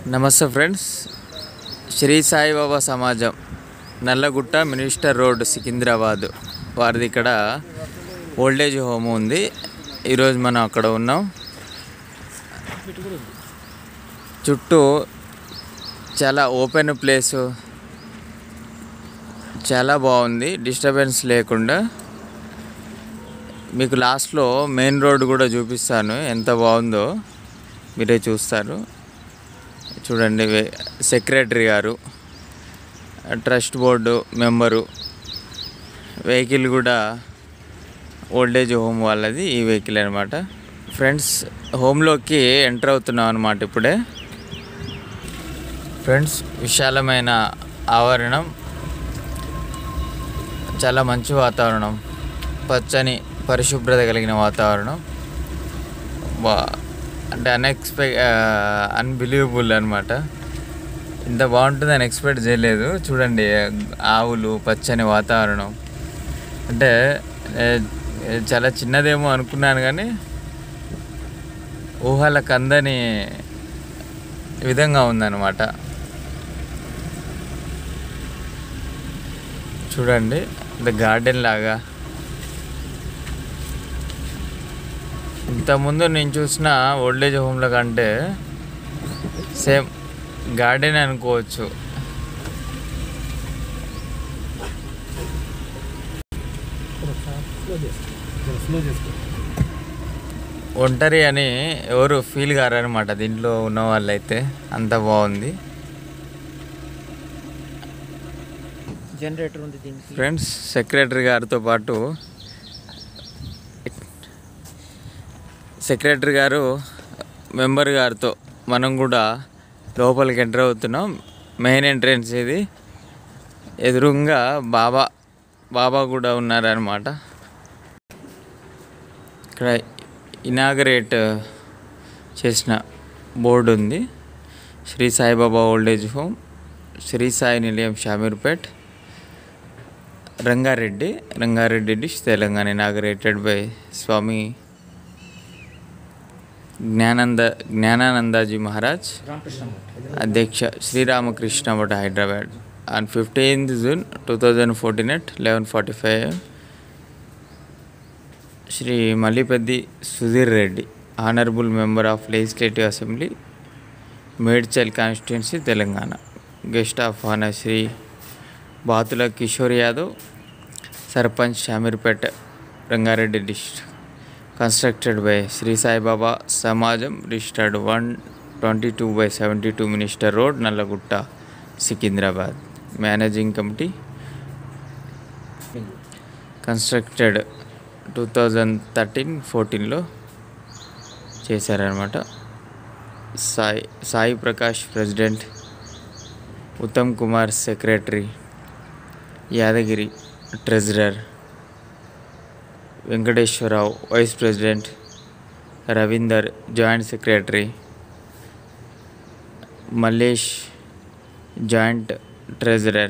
నమస్తే ఫ్రెండ్స్ శ్రీ సాయిబాబా సమాజం నల్లగుట్ట minister road Secunderabad వారిది ఇక్కడ ఓల్డేజ్ హోమ్ ఉంది ఈరోజు మనం అక్కడ ఉన్నాం చుట్టూ చాలా ఓపెన్ ప్లేసు చాలా బాగుంది డిస్టర్బెన్స్ లేకుండా మీకు లాస్ట్లో మెయిన్ రోడ్ కూడా చూపిస్తాను ఎంత బాగుందో మీరే చూస్తారు చూడండి వే- సెక్రటరీ గారు ట్రస్ట్ బోర్డు మెంబరు వెహికల్ కూడా ఓల్డేజ్ హోమ్ వాళ్ళది ఈ వెహికల్ అనమాట ఫ్రెండ్స్ హోమ్లోకి ఎంటర్ అవుతున్నాం అనమాట ఇప్పుడే ఫ్రెండ్స్ విశాలమైన ఆవరణం చాలా మంచి వాతావరణం పచ్చని పరిశుభ్రత కలిగిన వాతావరణం బా అంటే అన్ఎక్స్పెక్ట్ అన్బిలీవబుల్ అనమాట ఇంత బాగుంటుందని ఎక్స్పెక్ట్ చేయలేదు చూడండి ఆవులు పచ్చని వాతావరణం అంటే ఏ, ఏ, చాలా చిన్నదేమో అనుకున్నాను కానీ ఊహలకు అందని విధంగా ఉందన్నమాట చూడండి ఇంత గార్డెన్ లాగా ఇంతకుముందు నేను చూసిన ఓల్డేజ్ హోమ్ల కంటే సేమ్ గార్డెన్ అనుకోవచ్చు స్లో చేసుకో ఒంటరి అని ఎవరు ఫీల్ కారనమాట దీంట్లో ఉన్న వాళ్ళైతే అంత బాగుంది జనరేటర్ ఉంది దీనికి ఫ్రెండ్స్ సెక్రటరీ గారితో పాటు సెక్రటరీ గారు మెంబర్ గారితో మనం కూడా లోపలికి ఎంటర్ అవుతున్నాం మెయిన్ ఎంట్రన్స్ ఇది ఎదురుగా బాబా బాబా కూడా ఉన్నారనమాట ఇక్కడ ఇనాగరేట్ చేసిన బోర్డు ఉంది శ్రీ సాయిబాబా ఓల్డేజ్ హోమ్ శ్రీ సాయి నిలయం షామీర్పేట్ రంగారెడ్డి రంగారెడ్డి డిష్ తెలంగాణ ఇనాగరేటెడ్ బై స్వామి జ్ఞానంద జ్ఞానానందాజీ మహారాజ్ రామకృష్ణ అధ్యక్ష Sriramakrishna Math Hyderabad on fifteenth June two thousand fourteen at eleven forty five Shri Mallipeddi Sudheer Reddy honourable member of legislative assembly Medchal constituency Telangana guest of honour Shri Bathula Kishore Yadav sarpanch Shamirpet Rangareddy district constructed by Shri Saibaba Samajam registered one twenty two by seventy two minister road Nallagutta Secunderabad managing committee constructed two thousand thirteen ఫోర్టీన్లో చేశారనమాట Sai Sai Prakash president Uttam Kumar secretary Yadagiri treasurer Venkateswararao vice president Ravinder joint secretary Mallesh joint treasurer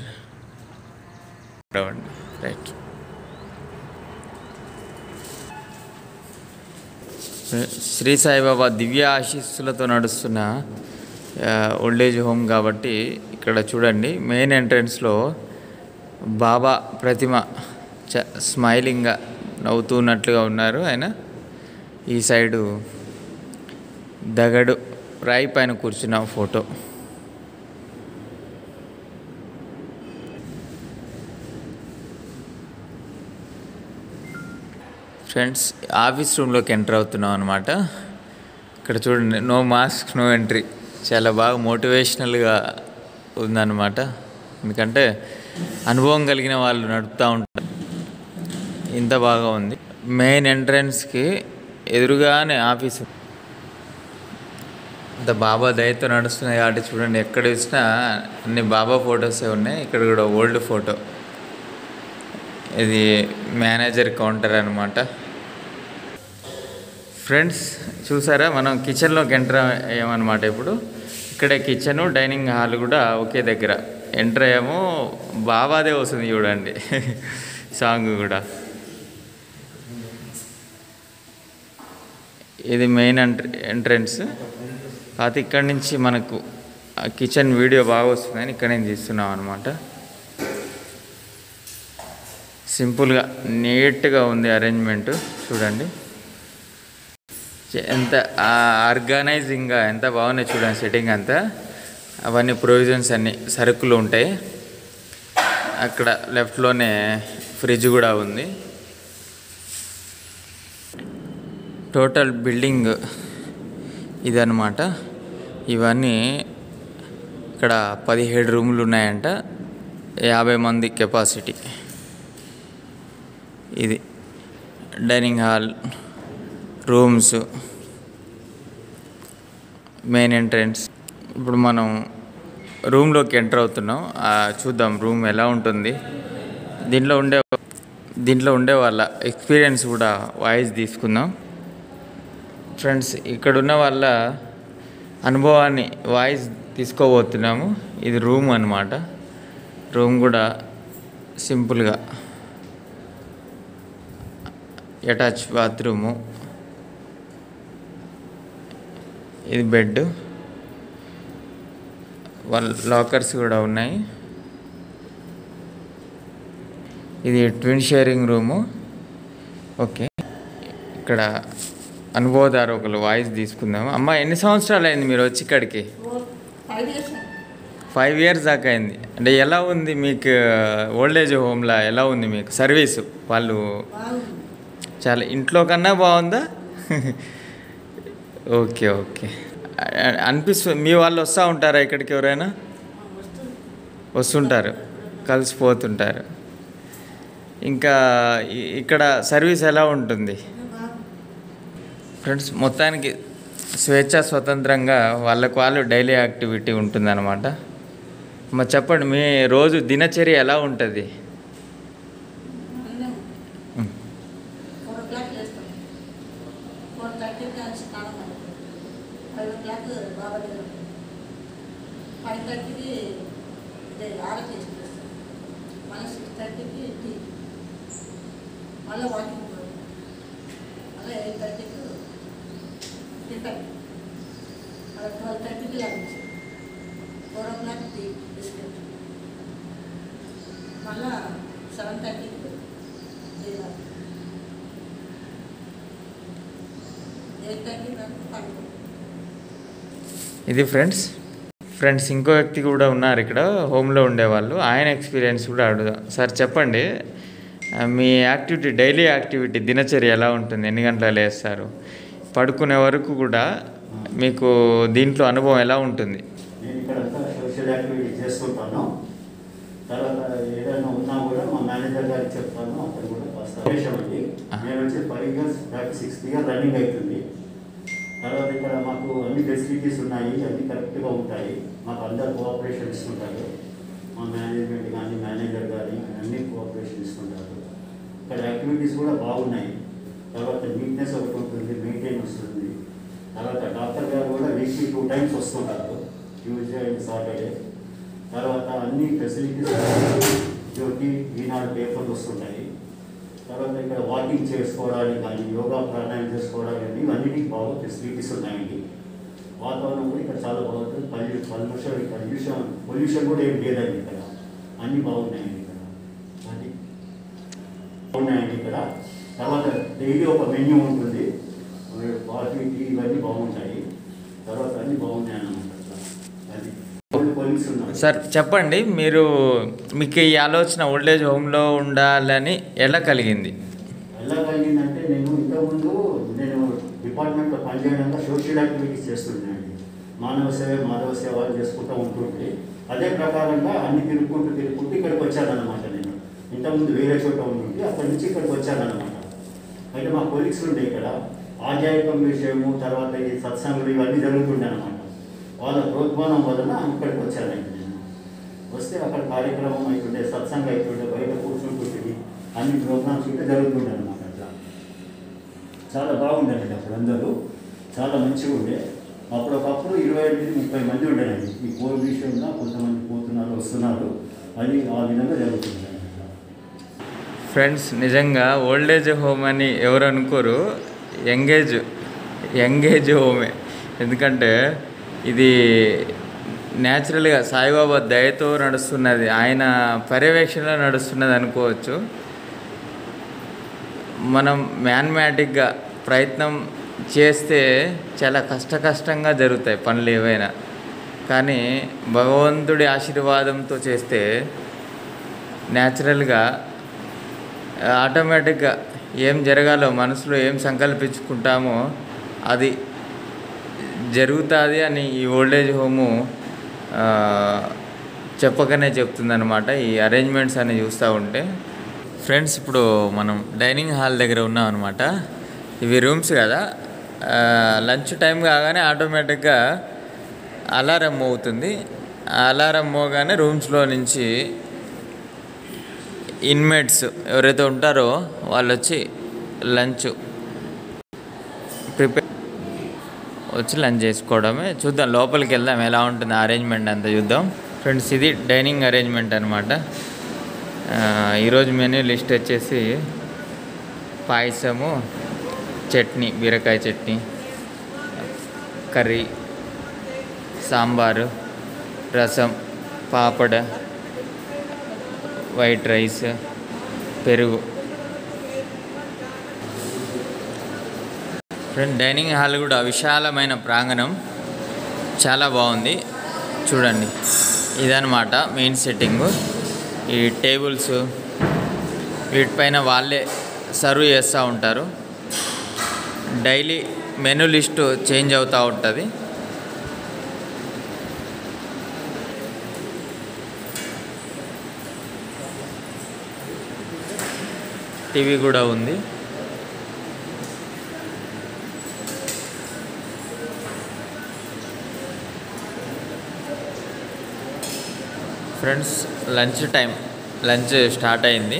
right Shri Saibaba దివ్య ఆశీస్సులతో నడుస్తున్న ఆ, old age home కాబట్టి ఇక్కడ చూడండి main ఎంట్రన్స్లో బాబా ప్రతిమ చ స్మైలింగ్గా నవ్వుతున్నట్లుగా ఉన్నారు ఆయన ఈ సైడు దగడు రాయి పైన కూర్చున్న ఫోటో ఫ్రెండ్స్ ఆఫీస్ రూమ్లోకి ఎంటర్ అవుతున్నాం అనమాట ఇక్కడ చూడండి నో మాస్క్ నో ఎంట్రీ చాలా బాగా మోటివేషనల్గా ఉందన్నమాట ఎందుకంటే అనుభవం కలిగిన వాళ్ళు నడుపుతూ ఉంటారు ఇంత బాగా ఉంది మెయిన్ ఎంట్రన్స్కి ఎదురుగానే ఆఫీస్ ఇంత బాబా దయతో నడుస్తున్నాయి కాబట్టి చూడండి ఎక్కడ చూసినా అన్ని బాబా ఫొటోసే ఉన్నాయి ఇక్కడ కూడా ఓల్డ్ ఫోటో ఇది మేనేజర్ కౌంటర్ అనమాట ఫ్రెండ్స్ చూసారా మనం కిచెన్లోకి ఎంటర్ అయ్యామన్నమాట ఇప్పుడు ఇక్కడే కిచెను డైనింగ్ హాల్ కూడా ఒకే దగ్గర ఎంటర్ అయ్యాము బాబాదే వస్తుంది చూడండి సాంగ్ కూడా ఇది మెయిన్ ఎంట్ర ఎంట్రన్స్ కాకపోతే ఇక్కడి నుంచి మనకు ఆ కిచెన్ వీడియో బాగా వస్తుందని ఇక్కడ నేను తీస్తున్నాం అనమాట సింపుల్గా నీట్గా ఉంది అరేంజ్మెంట్ చూడండి చే- ఎంత ఆర్గనైజింగ్గా ఎంత బాగున్నాయి చూడండి సెట్టింగ్ అంతా అవన్నీ ప్రొవిజన్స్ అన్ని సరుకులు ఉంటాయి అక్కడ లెఫ్ట్లోనే ఫ్రిడ్జ్ కూడా ఉంది టోటల్ బిల్డింగ్ ఇదన్నమాట ఇవన్నీ ఇక్కడ పదిహేడు రూములు ఉన్నాయంట యాభై మంది కెపాసిటీ ఇది dining hall rooms main entrance ఇప్పుడు మనం రూమ్లోకి ఎంటర్ అవుతున్నాం ఆ, చూద్దాం రూమ్ ఎలా ఉంటుంది దీంట్లో ఉండే దీంట్లో ఉండే వాళ్ళ ఎక్స్పీరియన్స్ కూడా వాయిస్ తీసుకుందాం ఫ్రెండ్స్ ఇక్కడ ఉన్న వాళ్ళ అనుభవాన్ని వాయిస్ తీసుకోబోతున్నాము ఇది రూమ్ అన్నమాట రూమ్ కూడా సింపుల్గా అటాచ్ బాత్రూము ఇది బెడ్ వాళ్ళ లాకర్స్ కూడా ఉన్నాయి ఇది ట్విన్ షేరింగ్ రూము ఓకే ఇక్కడ అనుభవదారు ఒకరు వాయిస్ తీసుకుందాము అమ్మ ఎన్ని సంవత్సరాలు అయింది మీరు వచ్చి ఇక్కడికి ఫైవ్ ఇయర్స్ ఫైవ్ ఇయర్స్ దాకా అయింది అంటే ఎలా ఉంది మీకు ఓల్డ్ ఏజ్ హోమ్లా ఎలా ఉంది మీకు సర్వీసు వాళ్ళు బాగుంది చాలా ఇంట్లో కన్నా బాగుందా ఓకే ఓకే అ- అనిపిస్తుంది మీ వాళ్ళు వస్తూ ఉంటారా ఇక్కడికి ఎవరైనా వస్తుంది వస్తుంటారు కలిసిపోతుంటారు ఇంకా ఇ- ఇక్కడ సర్వీస్ ఎలా ఉంటుంది బాగుంది ఫ్రెండ్స్ మొత్తానికి స్వేచ్ఛ స్వతంత్రంగా వాళ్ళకు వాళ్ళు డైలీ యాక్టివిటీ ఉంటుందన్నమాట మరి చెప్పండి మీ రోజు దినచర్య ఎలా ఉంటుంది అన్నీ ఉం. ఫోర్ ఓ క్లాక్ లేస్తాం ఫోర్ థర్టీకి స్నానం అవుతుంది ఫైవ్ ఓ క్లాక్ బాబా దగ్గర ఉంటాం. ఫైవ్ థర్టీకి ఇదే ఆరతి చేసుకొస్తాం మళ్ళీ సిక్స్ థర్టీకి టీ మళ్ళీ వాకింగ్ పోతాం మళ్ళీ ఎయిట్ థర్టీకి టిఫిన్ మళ్ళీ ట్వెల్వ్ థర్టీకి lunch four o'clock tea biscuit మళ్ళా సెవెన్ థర్టీకి డిన్నర్ ఎయిట్ థర్టీ వరకు పడుకుంటాం ఇది ఫ్రెండ్స్ ఫ్రెండ్స్ ఇంకో వ్యక్తి కూడా ఉన్నారు ఇక్కడ హోమ్లో ఉండేవాళ్ళు ఆయన ఎక్స్పీరియన్స్ కూడా అడుగుదాం సార్ చెప్పండి ఆ, మీ యాక్టివిటీ డైలీ యాక్టివిటీ దినచర్య ఎలా ఉంటుంది ఎన్ని గంటలు లేస్తారు పడుకునే వరకు కూడా మీకు దీంట్లో అనుభవం ఎలా ఉంటుంది నేను ఇక్కడ అంతా సోషల్ యాక్టివిటీ చేస్తుంటాను తర్వాత ఏదైనా ఉన్నా కూడా మా మేనేజర్ గారికి చెప్తాను అక్కడ కూడా వస్తాను విషయం అండి నేను వచ్చి five years back sixth year running అవుతుంది తర్వాత ఇక్కడ మాకు అన్ని ఫెసిలిటీస్ ఉన్నాయి అన్ని కరెక్ట్గా ఉంటాయి మాకు అందరు కోఆపరేషన్ ఇస్తుంటారు మా మేనేజ్మెంట్ కానీ మేనేజర్ కానీ అన్ని కోఆపరేషన్ ఇస్తుంటారు ఇక్కడ యాక్టివిటీస్ కూడా బాగున్నాయి తర్వాత నీట్నెస్ ఒకటి ఉంటుంది మెయింటైన్ వస్తుంది తర్వాత డాక్టర్ గారు కూడా వీక్లీ టూ టైమ్స్ వస్తుంటారు ట్యూస్డే అండ్ సాటర్డే తర్వాత అన్ని ఫెసిలిటీస్ జ్యోతి ఈనాడు పేపర్లు వస్తుంటాయి తర్వాత ఇక్కడ వాకింగ్ చేసుకోవడానికి కానీ యోగా ప్రాణాయామం చేసుకోవడానికి కానీ ఇవన్నిటికి బాగా ఫెసిలిటీస్ ఉన్నాయండి వాతావరణం కూడా ఇక్కడ చాలా బాగుంటుంది పల్యూ పొల్యూషన్ పొల్యూషన్ పొల్యూషన్ కూడా ఏం లేదండి ఇక్కడ అన్నీ బాగున్నాయండి ఇక్కడ అది బాగున్నాయండి ఇక్కడ తర్వాత డైలీ ఒక మెన్యూ ఉంటుంది కాఫీ టీ ఇవన్నీ బాగుంటాయి తర్వాత అన్నీ బాగున్నాయి అన్నమాట అట్లా. అది ఓల్డ్ కొలీగ్స్ ఉన్నారు సార్ చెప్పండి మీరు మీకు ఈ ఆలోచన ఓల్డ్ ఏజ్ హోమ్లో ఉండాలని ఎలా కలిగింది ఎలా కలిగిందంటే నేను ఇంతకుముందు నేను డిపార్ట్మెంట్లో పనిచేయడంగా సోషల్ యాక్టివిటీస్ చేస్తుంటానండి మానవ సేవ మాధవ సేవ చేసుకుంటూ ఉంటుంటే అదే ప్రకారంగా అన్ని తిరుక్కుంటూ తిరుక్కుంటూ ఇక్కడికి వచ్చానన్నమాట నేను ఇంతకుముందు వేరే చోట ఉంటుంటే అక్కడి నుంచి ఇక్కడికి వచ్చానన్నమాట అయితే మా కొలీగ్స్ ఉండే ఇక్కడ ఆధ్యాత్మిక విషయము తర్వాత ఈ సత్సంగులు ఇవన్నీ జరుగుతుండే అనమాట వాళ్ళ ప్రోద్మానం వలన ఇక్కడికి వచ్చానండి నేను వస్తే అక్కడ కార్యక్రమం అవుతుండే సత్సంగం అవుతుండే బయట కూర్చుంటుంటుంది అన్ని ప్రోగ్రామ్స్ ఉంటే జరుగుతుండే అనమాట అట్లా చాలా బాగుండేనండి అప్పుడు అందరూ చాలా మంచిగా ఉండే అప్పుడు ఒకప్పుడు ఇరవై ఎనిమిది ముప్పై మంది ఉండేనండి ఈ కోవిడ్ విషయంలో కొంతమంది పోతున్నారు వస్తున్నారు అది ఆ విధంగా జరుగుతుంది అట్లా ఫ్రెండ్స్ నిజంగా ఓల్డ్ ఏజ్ హోమ్ అని ఎవరు అనుకోరు యంగేజ్ యంగేజ్ హోమే ఎందుకంటే ఇది న్యాచురల్గా సాయిబాబా దయతో నడుస్తున్నది ఆయన పర్యవేక్షణలో నడుస్తున్నది అనుకోవచ్చు మనం మ్యాన్మాటిక్గా ప్రయత్నం చేస్తే చాలా కష్ట కష్టంగా జరుగుతాయి పనులు ఏవైనా కానీ భగవంతుడి ఆశీర్వాదంతో చేస్తే న్యాచురల్గా ఆటోమేటిక్గా ఏం జరగాలో మనసులో ఏం సంకల్పించుకుంటామో అది జరుగుతుంది అని ఈ ఓల్డేజ్ హోము ఆ, చెప్పకనే చెప్తుందన్నమాట ఈ అరేంజ్మెంట్స్ అన్ని చూస్తూ ఉంటే ఫ్రెండ్స్ ఇప్పుడు మనం డైనింగ్ హాల్ దగ్గర ఉన్నాం అనమాట ఇవి రూమ్స్ కదా ఆ, లంచ్ టైం కాగానే ఆటోమేటిక్గా అలారం మోగుతుంది ఆ అలారం మోగానే రూమ్స్లో నుంచి ఇన్మేట్స్ ఎవరైతే ఉంటారో వాళ్ళు వచ్చి లంచ్ ప్రిపేర్ వచ్చి లంచ్ చేసుకోవడమే చూద్దాం లోపలికి వెళ్దాం ఎలా ఉంటుంది అరేంజ్మెంట్ అంతా చూద్దాం ఫ్రెండ్స్ ఇది డైనింగ్ అరేంజ్మెంట్ అనమాట ఈరోజు మెనూ లిస్ట్ వచ్చేసి పాయసము చట్నీ బీరకాయ చట్నీ కర్రీ సాంబారు రసం పాపడ వైట్ రైస్ పెరుగు ఫ్రెండ్ డైనింగ్ హాల్ కూడా విశాలమైన ప్రాంగణం చాలా బాగుంది చూడండి ఇదనమాట మెయిన్ సెట్టింగు ఈ టేబుల్స్ వీటిపైన వాళ్ళే సర్వ్ చేస్తూ ఉంటారు డైలీ మెనూ లిస్టు చేంజ్ అవుతూ ఉంటుంది టీవీ కూడా ఉంది friends lunch time lunch start అయింది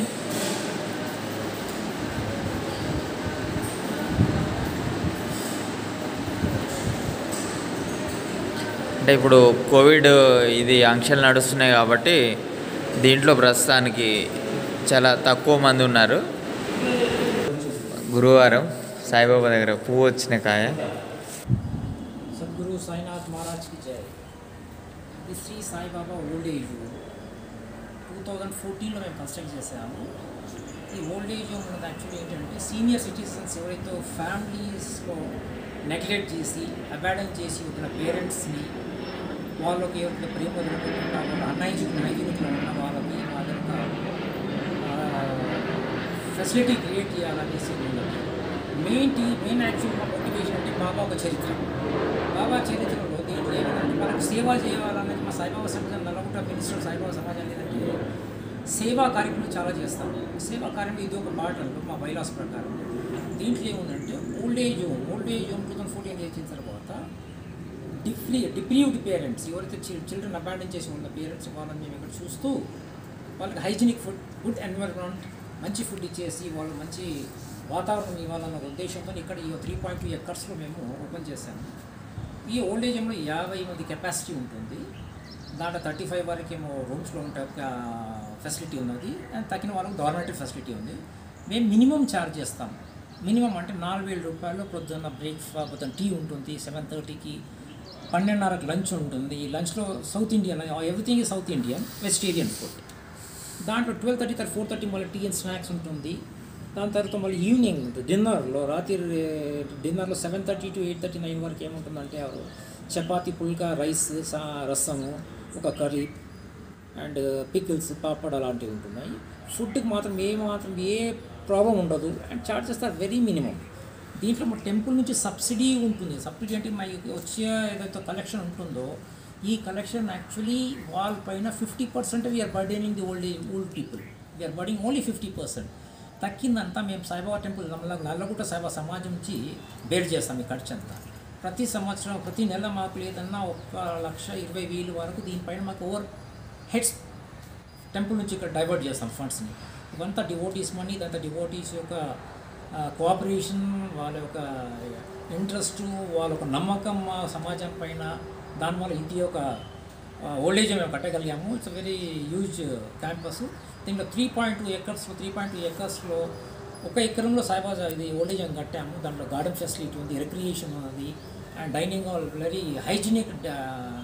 అంటే ఇప్పుడు కోవిడ్ ఇది ఆంక్షలు నడుస్తున్నాయి కాబట్టి దీంట్లో ప్రస్తుతానికి చాలా తక్కువ మంది ఉన్నారు గురువారం సాయిబాబా దగ్గర పువ్వు వచ్చిన కాయ సద్గురు సాయినాథ్ మహారాజ్ కి జై ఇది Shri Saibaba old age two thousand ఫోర్టీన్లో మేము కన్స్ట్రక్ట్ చేసాము ఈ ఓల్డ్ ఏజ్ హోమ్ ఉన్నది యాక్చువల్లీ ఏంటంటే సీనియర్ సిటిజన్స్ ఎవరైతే ఫ్యామిలీస్లో నెగ్లెక్ట్ చేసి అబాడన్ చేసి ఉన్న పేరెంట్స్ని వాళ్ళకి ఎవరైతే ప్రేమ దొరకకుండా వాళ్ళ అన్హైజిక్ హైజీనిక్లో ఉన్న వాళ్ళకి వాళ్ళ ఫెసిలిటీ క్రియేట్ చేయాలనేసి ఉన్నది మెయిన్ టీ మెయిన్ యాక్చువల్ మోటివేషన్ అంటే బాబా ఒక చరిత్ర బాబా చరిత్రలో దీంట్లో ఏమంటే మనకు సేవ చేయాలనేది మా సాయిబాబా సమాజం నల్లగుంట మినిస్టర్ సాయిబాబా సమాజం ఏంటంటే సేవా కార్యక్రమం చాలా చేస్తాం సేవా కార్యక్రమం ఇది ఒక పార్ట్ అనుకో మా బైలాస్ ప్రకారం దీంట్లో ఏముందంటే old age home old age home two thousand fourteen చేసిన తర్వాత డిప్రీ డిప్రీవ్డ్ పేరెంట్స్ ఎవరైతే చిల్డ్రన్ అబాండన్ చేసి ఉన్న పేరెంట్స్ వాళ్ళని మేము ఇక్కడ చూస్తూ వాళ్ళకి హైజీనిక్ ఫుడ్ గుడ్ ఎన్విరాన్మెంట్ మంచి ఫుడ్ ఇచ్చేసి వాళ్ళు మంచి వాతావరణం ఇవ్వాలన్న ఉద్దేశంతో ఇక్కడ ఈ త్రీ పాయింట్ టూ ఎకర్స్లో మేము ఓపెన్ చేశాము ఈ ఓల్డ్ ఏజ్ హోమ్లో యాభై మంది కెపాసిటీ ఉంటుంది దాంట్లో థర్టీ ఫైవ్ వరకు ఏమో రూమ్స్లో ఉంటాయి ఫెసిలిటీ ఉన్నది అండ్ తగిన వాళ్ళకి గవర్నమెంట్ ఫెసిలిటీ ఉంది మేము మినిమం ఛార్జ్ చేస్తాం మినిమం అంటే నాలుగు వేల రూపాయలు పొద్దున్న బ్రేక్ఫాస్ట్ పొద్దున్న టీ ఉంటుంది సెవెన్ థర్టీకి పన్నెండున్నరకు లంచ్ ఉంటుంది లంచ్లో south Indian everything south Indian vegetarian food దాంట్లో ట్వెల్వ్ థర్టీ తర్వాత ఫోర్ థర్టీ మళ్ళీ టీ అండ్ స్నాక్స్ ఉంటుంది దాని తర్వాత మళ్ళీ ఈవినింగ్ ఉంటుంది డిన్నర్లో రాత్రి డిన్నర్లో seven thirty to eight thirty nine వరకు ఏముంటుందంటే ఎవరు చపాతీ పుల్కా రైస్ సా రసము ఒక కర్రీ అండ్ పికిల్స్ పాపడ్ అలాంటివి ఉంటున్నాయి ఫుడ్కి మాత్రం ఏ మాత్రం ఏ ప్రాబ్లం ఉండదు and charges are very minimum దీంట్లో మా టెంపుల్ నుంచి సబ్సిడీ ఉంటుంది సబ్సిడీ అంటే మా వచ్చే ఏదైతే కలెక్షన్ ఉంటుందో ఈ కలెక్షన్ యాక్చువల్లీ వాళ్ళ పైన fifty percent we are burdening the old old people we are burdening only fifty percent తక్కిందంతా మేము సాయిబాబా టెంపుల్ నల్ల నల్లగుట్ట సాయిబాబా సమాజం నుంచి బేర్ చేస్తాం ఈ ఖర్చు అంతా ప్రతి సంవత్సరం ప్రతి నెల మాకు లేదన్నా ఒక లక్ష ఇరవై వేలు వరకు దీనిపైన మాకు ఓవర్ హెడ్స్ టెంపుల్ నుంచి ఇక్కడ డైవర్ట్ చేస్తాం ఫండ్స్ని ఇవంతా డివోటీస్ మనీ ఇదంతా డివోటీస్ యొక్క కోఆపరేషన్ వాళ్ళ యొక్క ఇంట్రెస్ట్ వాళ్ళ యొక్క నమ్మకం మా సమాజం పైన దానివల్ల ఇంటి యొక్క ఓల్డేజ్ మేము కట్టగలిగాము ఇట్స్ వెరీ హ్యూజ్ క్యాంపస్ దీంట్లో త్రీ పాయింట్ టూ ఎకర్స్లో త్రీ పాయింట్ టూ ఎకర్స్లో ఒక ఎకరంలో సాయిబాబా ఇది ఓల్డేజ్ హోమ్ కట్టాము దాంట్లో గార్డెన్ ఫెసిలిటీ ఉంది రిక్రియేషన్ ఉన్నది and dining hall very hygienic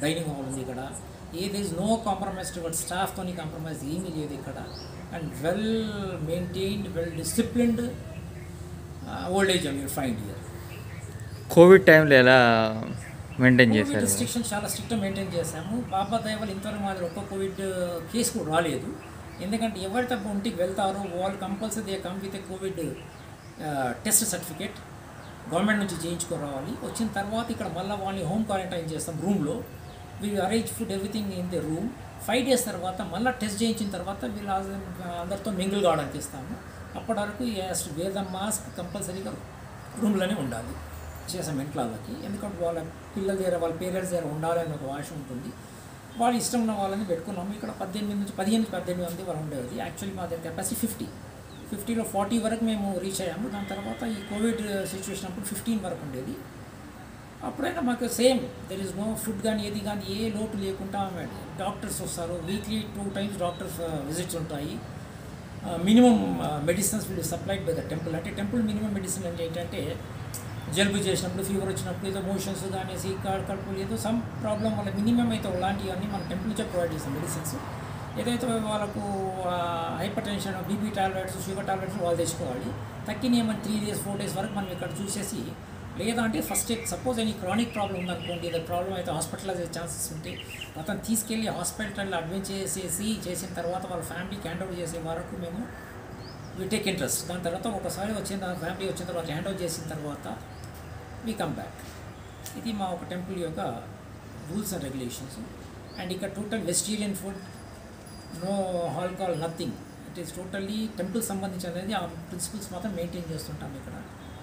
dining hall ఉంది ఇక్కడ ఏది ఇస్ నో కాంప్రమైజ్ టువర్డ్ స్టాఫ్తో కాంప్రమైజ్ ఏమీ లేదు ఇక్కడ and well maintained well disciplined old age and your find year Covid టైంలో ఎలా మెయింటైన్ చేశారు రిస్ట్రిక్షన్ చాలా స్ట్రిక్ట్ మెయింటైన్ చేశాము బాబా దయవల్ ఇంతవరకు మాది ఒక్క కోవిడ్ కేసు కూడా రాలేదు ఎందుకంటే ఎవరు తప్ప ఒంటికి వెళ్తారో వాళ్ళు compulsory come with Covid test certificate government నుంచి చేయించుకొని రావాలి వచ్చిన తర్వాత ఇక్కడ మళ్ళీ వాళ్ళని హోమ్ క్వారంటైన్ చేస్తాం రూమ్లో వీళ్ళు arrange food everything in the room five days తర్వాత మళ్ళీ టెస్ట్ చేయించిన తర్వాత వీళ్ళు అందరితో మింగిల్ కావడానికి ఇస్తాము అప్పటి వరకు వేర్ ద మాస్క్ కంపల్సరీగా రూమ్లోనే ఉండాలి చేసాం ఇంట్లో వాళ్ళకి ఎందుకంటే వాళ్ళ పిల్లల దగ్గర వాళ్ళ పేరెంట్స్ దగ్గర ఉండాలని ఒక వాష ఉంటుంది వాళ్ళ ఇష్టం ఉన్న వాళ్ళని పెట్టుకున్నాము ఇక్కడ పద్దెనిమిది నుంచి పదిహేను నుంచి పద్దెనిమిది మంది వాళ్ళు ఉండేది యాక్చువల్లీ మా దగ్గర కెపాసిటీ ఫిఫ్టీ ఫిఫ్టీలో ఫార్టీ వరకు మేము రీచ్ అయ్యాము దాని తర్వాత ఈ కోవిడ్ సిచ్యువేషన్ అప్పుడు ఫిఫ్టీన్ వరకు ఉండేది అప్పుడైనా మాకు same there is no food కానీ ఏది కానీ ఏ లోటు లేకుండా డాక్టర్స్ వస్తారు weekly two times doctors visits ఉంటాయి minimum medicines will supplied by the temple అంటే టెంపుల్ మినిమం మెడిసిన్ అంటే ఏంటంటే జలుబు చేసినప్పుడు ఫీవర్ వచ్చినప్పుడు ఏదో మోషన్స్ కానీ సీకాడ్ కడుపులు ఏదో సమ్ ప్రాబ్లం వాళ్ళ మినిమం అయితే అలాంటివన్నీ మన టెంపుల్ నుంచే ప్రొవైడ్ చేస్తాం మెడిసిన్స్ ఏదైతే వాళ్ళకు hypertension BP tablets sugar tablets వాళ్ళు తెచ్చుకోవాలి తక్కిన ఏమైనా త్రీ డేస్ ఫోర్ డేస్ వరకు మనం ఇక్కడ చూసేసి లేదా అంటే first suppose any chronic problem ఉందనుకోండి ఏదో ప్రాబ్లం అయితే హాస్పిటలైజ్ అయ్యే ఛాన్సెస్ ఉంటే అతను తీసుకెళ్ళి హాస్పిటల్లో అడ్మిట్ చేసేసి చేసిన తర్వాత వాళ్ళ ఫ్యామిలీకి హ్యాండ్ ఓవర్ చేసే వరకు మేము వి టేక్ ఇంట్రెస్ట్ దాని తర్వాత ఒకసారి వచ్చిన తర్వాత ఫ్యామిలీ వచ్చిన తర్వాత హ్యాండ్ ఓవర్ చేసిన తర్వాత వీ కమ్ బ్యాక్ ఇది మా ఒక టెంపుల్ యొక్క రూల్స్ అండ్ రెగ్యులేషన్స్ అండ్ ఇక్కడ total vegetarian food no alcohol nothing it is totally temple సంబంధించి అనేది ఆ ప్రిన్సిపల్స్ మాత్రం మెయింటైన్ చేస్తుంటాం ఇక్కడ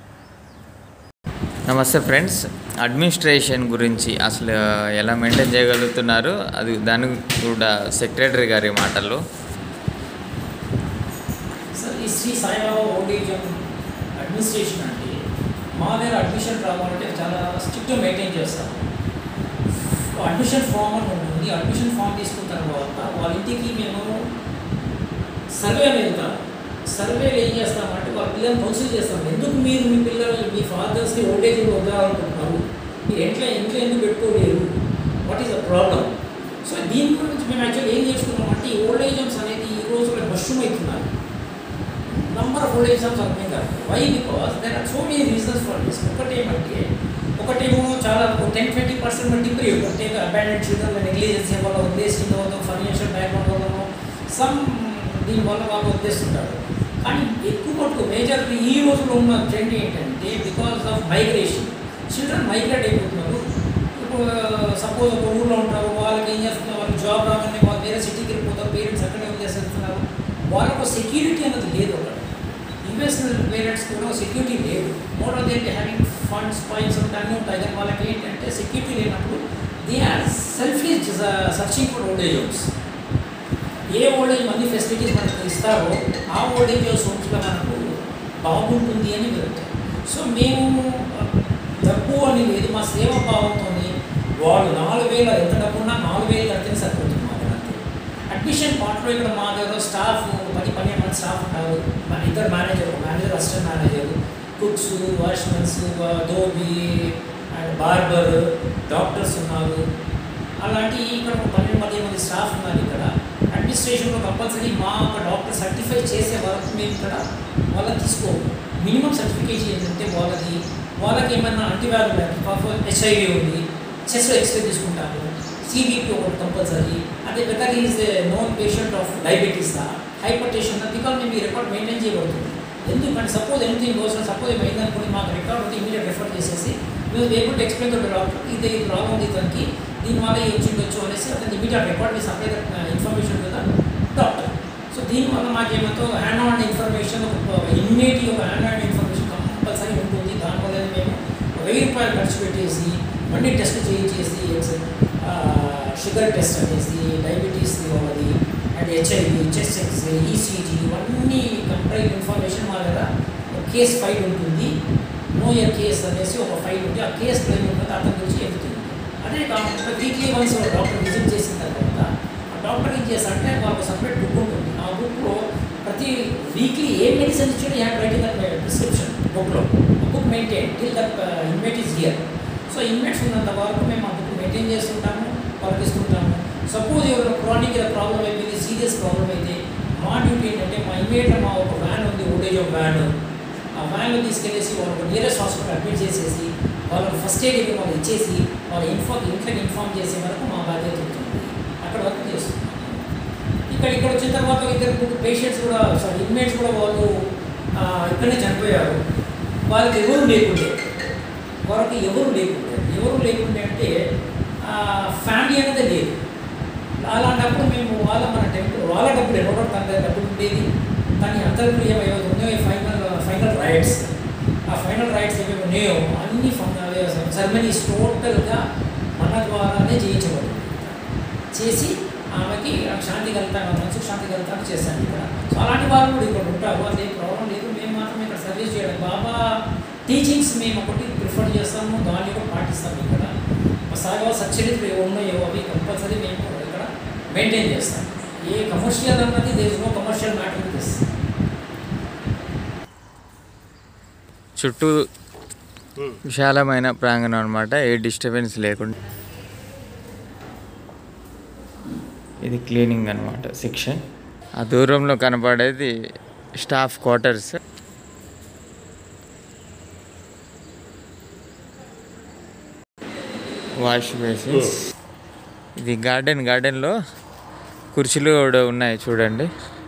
నమస్తే ఫ్రెండ్స్ అడ్మినిస్ట్రేషన్ గురించి అసలు ఎలా మెయింటైన్ చేయగలుగుతున్నారు అది దాని కూడా సెక్రటరీ గారి మాటల్లో సార్ ఈ Shri Saibaba old age administration అంటే మా దగ్గర అడ్మిషన్ రావాలంటే చాలా స్ట్రిక్ట్ మెయింటైన్ చేస్తాం అడ్మిషన్ ఫామ్ అని ఉంటుంది అడ్మిషన్ ఫామ్ తీసుకున్న తర్వాత వాళ్ళ ఇంటికి మేము సర్వే అని వెళ్తాం సర్వేలు ఏం చేస్తామంటే వాళ్ళ పిల్లల్ని కౌన్సిల్ చేస్తాం ఎందుకు మీరు మీ పిల్లలు మీ ఫాదర్స్ని ఓల్డ్ ఏజ్ వద్దాలనుకుంటున్నారు మీరు ఇంట్లో ఇంట్లో ఎందుకు పెట్టుకోలేరు what is the problem so దీని గురించి మేము యాక్చువల్లీ ఏం చేసుకున్నామంటే ఈ ఓల్డ్ ఏజ్ హోమ్స్ అనేది ఈ రోజుల్లో మష్రూమ్ అవుతున్నారు number of old age homes అవుతుంది why because there are so many reasons for this ఒకటి ఏమంటే ఒకటేమో చాలా టెన్ ట్వంటీ పర్సెంట్ డిగ్రీ అంటే అబాండెడ్ చిల్డ్రన్ నెగ్లిజెన్సీ వల్ల వదిలేసిందో ఫైనాన్షియల్ బ్యాక్గ్రౌండ్ వల్లనో సమ్ దీనివల్ల వాళ్ళు వదిలేస్తుంటారు కానీ ఎక్కువ మటుకు మేజర్ ఈ రోజులో ఉన్న ట్రెండ్ ఏంటంటే because of migration children migrate అయిపోతున్నారు ఇప్పుడు సపోజ్ ఒక ఊళ్ళో ఉంటారు వాళ్ళకి ఏం చేస్తున్నారు వాళ్ళకి జాబ్ రాగానే వాళ్ళు వేరే సిటీకి వెళ్ళిపోతారు పేరెంట్స్ అక్కడే వదిలేసేస్తున్నారు వాళ్ళకు సెక్యూరిటీ అనేది లేదు అక్కడ యుఎస్ పేరెంట్స్ కూడా సెక్యూరిటీ లేదు more of them having funds points అన్నీ ఉంటాయి కానీ వాళ్ళకి ఏంటంటే సెక్యూరిటీ లేనప్పుడు they are selfly searching for old age homes ఏ ఓల్డ్ ఏజ్ మనీ ఫెసిలిటీస్ మనకు ఇస్తారో ఆ ఓల్డ్ ఏజ్ హోమ్స్లో మనకు బాగుంటుంది అని వెళ్తాం సో మేము డబ్బు అని లేదు మా సేవ భావంతో వాళ్ళు నాలుగు వేల ఎంత డబ్బు ఉన్నా నాలుగు వేలు కడితే సరిపోతుంది మా దగ్గర అంతే. అడ్మిషన్ పార్ట్లో ఇక్కడ మా దగ్గర స్టాఫ్ పది పన్నెండు మంది స్టాఫ్ ఉంటారు మన ఇద్దరు manager manager assistant manager cooks watchmens dhobi and barber doctors ఉన్నారు అలాంటి ఇక్కడ ఒక పన్నెండు పదిహేను మంది స్టాఫ్ ఉన్నారు ఇక్కడ అడ్మినిస్ట్రేషన్లో కంపల్సరీ మా ఒక డాక్టర్ సర్టిఫై చేసే వరకు మేము ఇక్కడ వాళ్ళని తీసుకోము మినిమం సర్టిఫికేషన్ ఏంటంటే వాళ్ళది వాళ్ళకి ఏమన్నా అంటీబయాటిక్ హెచ్ఐవి ఉంది చెస్ట్ ఎక్స్రే తీసుకుంటాము సిబిపి ఒకటి కంపల్సరీ అదే whether is known patient of diabetes hypertension because మేము ఈ రికార్డ్ మెయింటైన్ చేయబడుతుంది ఎందుకంటే సపోజ్ ఎనీథింగ్ కోసం సపోజ్ ఏమైంది అనుకుని మాకు రికార్డ్ ఉంటే ఇమీడియట్ రెఫర్ చేసేసి మేము able to explain to doctor ఇది ఇది ప్రాబ్లం ఉంది ఇతనికి దీనివల్ల ఏం వచ్చిండొచ్చు అనేసి అతను ఇమీడియట్ రికార్డ్ మీ సప్లై ఇన్ఫర్మేషన్ కదా డాక్టర్ సో దీనివల్ల మాకేమంతో హ్యాండ్ ఆన్ ఇన్ఫర్మేషన్ ఒక ఇమ్మీడియట్ ఒక హ్యాండ్ ఆన్ ఇన్ఫర్మేషన్ కంపల్సరీ ఉంటుంది దానివల్ల మేము వెయ్యి రూపాయలు ఖర్చు పెట్టేసి మళ్ళీ టెస్ట్ చేయించేసి షుగర్ టెస్ట్ అనేసి డయాబెటీస్ వాళ్ళది and HIV chest X ray ECG ఇవన్నీ కంప్లీట్ ఇన్ఫర్మేషన్ మా దగ్గర ఒక కేస్ ఫైల్ ఉంటుంది నో ఇయర్ కేస్ అనేసి ఒక ఫైల్ ఉంది ఆ కేస్ క్లెయిమ్ ఉంటుంది అతని గురించి వెళ్తుంది అదే కాకుండా వీక్లీ వన్స్ డాక్టర్ విజిట్ చేసిన తర్వాత ఆ డాక్టర్ ఏం చేస్తారంటే వాళ్ళకు సపరేట్ బుక్ ఉంటుంది ఆ బుక్లో ప్రతి వీక్లీ ఏ మెడిసిన్ ఇచ్చాడో హ్యావ్ రైటింగ్ దట్ ప్రిస్క్రిప్షన్ బుక్లో book maintain till that inmate is here so inmates ఉన్నంత వరకు మేము ఆ బుక్ మెయింటైన్ చేస్తుంటాము పలికిస్తుంటాము సపోజ్ ఎవరైనా క్రానిక్ ప్రాబ్లం అయిపోయింది సీరియస్ ప్రాబ్లం అయితే మా డ్యూటీ ఏంటంటే మా ఇమీడియట్ మా ఒక వ్యాన్ ఉంది ఓల్డేజ్ హోమ్ వ్యాన్ ఆ వ్యాన్లో తీసుకెళ్ళేసి వాళ్ళకి నియరెస్ట్ హాస్పిటల్ అడ్మిట్ చేసేసి వాళ్ళకి ఫస్ట్ ఎయిడ్ ఇవ్వి వాళ్ళకి ఇచ్చేసి వాళ్ళ ఇన్ఫామ్ ఇంట్లోకి ఇన్ఫామ్ చేసే వరకు మా బాధ్యత ఉంటుంది అక్కడ వరకు చేస్తున్నాం ఇక్కడ ఇక్కడ వచ్చిన తర్వాత ఇద్దరు పేషెంట్స్ కూడా సారీ ఇన్మేట్స్ కూడా వాళ్ళు ఆ, ఇక్కడనే చనిపోయారు వాళ్ళకి ఎవరు లేకుండే వాళ్ళకి ఎవరు లేకుండే ఎవరు లేకుండే అంటే ఫ్యామిలీ అనేది లేదు అలాంటప్పుడు మేము వాళ్ళ మన టెంపుల్ వాళ్ళ డబ్బులు ఎవరో తన దగ్గర డబ్బులు ఉండేది కానీ అంతర్క్రియ ఏవైతే ఉన్నాయో ఫైనల్ ఫైనల్ రైట్స్ ఆ ఫైనల్ రైట్స్ ఏవైతే ఉన్నాయో అన్ని సెరమనీస్ టోటల్గా మన ద్వారానే చేయించబడింది చేసి ఆమెకి ఆ శాంతి కలుగుతాను మనసుకు శాంతి కలుగుతాను చేస్తాను ఇక్కడ సో అలాంటి వాళ్ళు కూడా ఇక్కడ ఉంటారు అదే ప్రాబ్లం లేదు మేము మాత్రం ఇక్కడ సర్వీస్ చేయడం బాబా టీచింగ్స్ మేము ఒకటి ప్రిఫర్ చేస్తాము దాన్ని కూడా పాటిస్తాము ఇక్కడ సాయిబాబా సచ్చరిత్ర ఏవో ఉన్నాయో అవి కంపల్సరీ మేము ఇక్కడ మెయింటైన్ చేస్తాం ఏ కమర్షియల్ అన్నది there is no commercial matter in this చుట్టూ విశాలమైన ప్రాంగణం అనమాట ఏ డిస్టర్బెన్స్ లేకుండా ఇది క్లీనింగ్ అనమాట సెక్షన్ ఆ దూరంలో కనపడేది స్టాఫ్ క్వార్టర్స్ వాష్ బేసిన్స్ ఇది గార్డెన్ గార్డెన్లో కుర్చీలు కూడా ఉన్నాయి చూడండి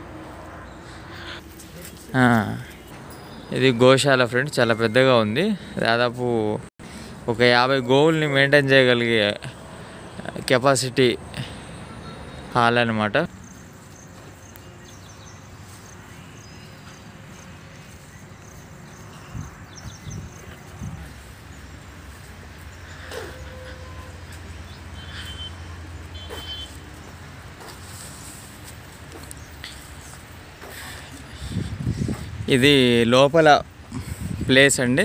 ఆ, ఇది గోశాల ఫ్రెండ్స్ చాలా పెద్దగా ఉంది దాదాపు ఒక యాభై గోవుల్ని మెయింటైన్ చేయగలిగే కెపాసిటీ హాల్ అనమాట ఇది లోపల ప్లేస్ అండి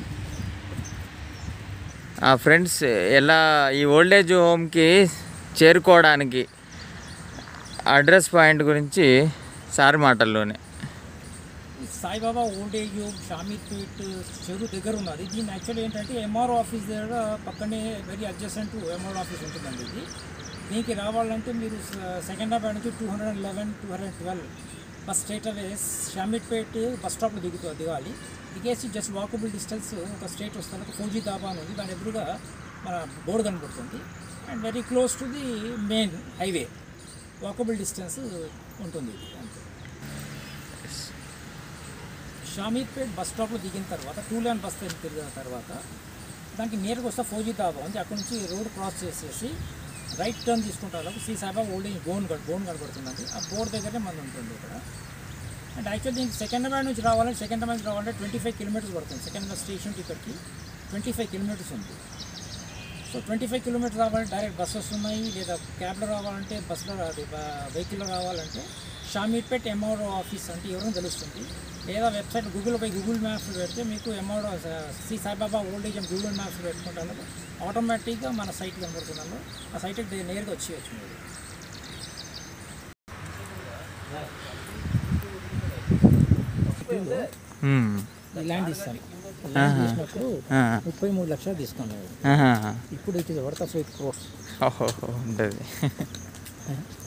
ఆ ఫ్రెండ్స్ ఎలా ఈ ఓల్డేజ్ హోమ్కి చేరుకోవడానికి అడ్రస్ పాయింట్ గురించి సార్ మాటల్లోనే Saibaba old age home Shamirpet చెరువు దగ్గర ఉన్నది దీన్ని యాక్చువల్లీ ఏంటంటే ఎంఆర్ఓ ఆఫీస్ దగ్గర పక్కనే very adjacent to MRO office ఉంటుందండి ఇది దీనికి రావాలంటే మీరు సెకండ్ హాఫ్ నుంచి two hundred and eleven two hundred twelve bus straight అవే షామీర్పేట్ బస్ స్టాప్లో దిగుతూ దిగాలి దిగేసి జస్ట్ వాకబుల్ డిస్టెన్స్ ఒక స్ట్రేట్ వస్తుంది ఒక ఫోజీ దాబా అని ఉంది దాని ఎదురుగా మన బోర్డు కనబడుతుంది and very close to the main highway walkable distance ఉంటుంది ఇది అంతే షామీర్పేట్ బస్ స్టాప్లో దిగిన తర్వాత టూ లైన్ బస్ స్టాండ్ తిరిగిన తర్వాత దానికి నేరుగా వస్తే ఫోజీ దాబా ఉంది అక్కడ నుంచి రోడ్ క్రాస్ చేసేసి రైట్ టర్న్ తీసుకుంటారు శ్రీ సాయిబాబా ఓల్డ్ ఏజ్ బోన్ గడ్ బోన్ కనబడుతుందండి ఆ బోర్డు దగ్గరే మన ఉంటుంది ఇక్కడ అండ్ యాక్చువల్లీ దీనికి సెకండ్ హ్యాండ్ నుంచి రావాలంటే సెకండ్ హ్యాండ్ నుంచి రావాలంటే ట్వంటీ ఫైవ్ కిలోమీటర్స్ పడుతుంది సెకండ్ స్టేషన్ ఇక్కడికి ట్వంటీ ఫైవ్ కిలోమీటర్స్ ఉంది సో ట్వంటీ ఫైవ్ కిలోమీటర్స్ రావాలంటే డైరెక్ట్ బస్సెస్ ఉన్నాయి లేదా క్యాబ్లో రావాలంటే బస్సులో అది వెహికల్లో రావాలంటే షామీర్పేట్ ఎంఆర్ఓ ఆఫీస్ అంటే ఎవరైనా తెలుస్తుంది లేదా వెబ్సైట్ గూగుల్ పై గూగుల్ మ్యాప్స్ పెడితే మీకు MRO Shri Saibaba old age Google maps పెట్టుకుంటాను ఆటోమేటిక్గా మన సైట్ కనబడుతున్నాను ఆ సైట్కి నేరుగా వచ్చేయచ్చు మీరు మ్మ్. ఈ ల్యాండ్ ఇస్తాను ల్యాండ్ తీసినప్పుడు ఆ, ముప్పై మూడు లక్షలు తీసుకున్నాడు ఆహా. ఇప్పుడు it is worth of eight crores ఓహో ఉంటుంది